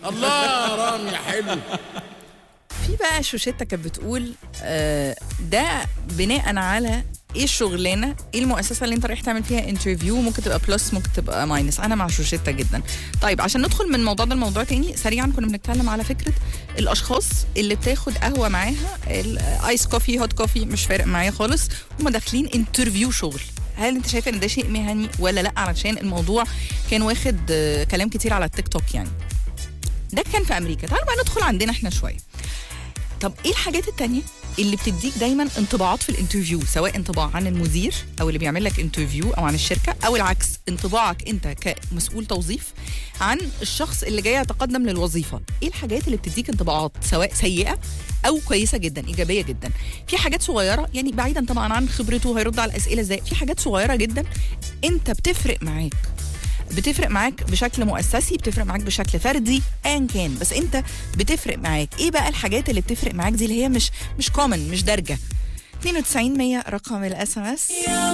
الله يا رامي حلو في بقى شوشتة كانت بتقول آه، ده بناء على ايه الشغلانه ايه المؤسسه اللي انت رايح تعمل فيها انترفيو ممكن تبقى بلس ممكن تبقى ماينس انا مع شوشتة جدا طيب عشان ندخل من الموضوع ده لموضوع تاني سريعا كنا بنتكلم على فكره الاشخاص اللي بتاخد قهوه معاها الايس كوفي هوت كوفي مش فارق معايا خالص هم داخلين انترفيو شغل هل انت شايفه ان ده شيء مهني ولا لا علشان الموضوع كان واخد آه، كلام كتير على التيك توك يعني ده كان في امريكا تعالوا بقى ندخل عندنا احنا شويه طب ايه الحاجات التانية اللي بتديك دايما انطباعات في الانترفيو سواء انطباع عن المدير او اللي بيعمل لك انترفيو او عن الشركه او العكس انطباعك انت كمسؤول توظيف عن الشخص اللي جاي يتقدم للوظيفه ايه الحاجات اللي بتديك انطباعات سواء سيئه او كويسه جدا ايجابيه جدا في حاجات صغيره يعني بعيدا طبعا عن خبرته هيرد على الاسئله ازاي في حاجات صغيره جدا انت بتفرق معاك بتفرق معاك بشكل مؤسسي بتفرق معاك بشكل فردي ايا كان بس انت بتفرق معاك ايه بقى الحاجات اللي بتفرق معاك دي اللي هي مش مش كومن مش دارجه 92 100 رقم الاس ام اس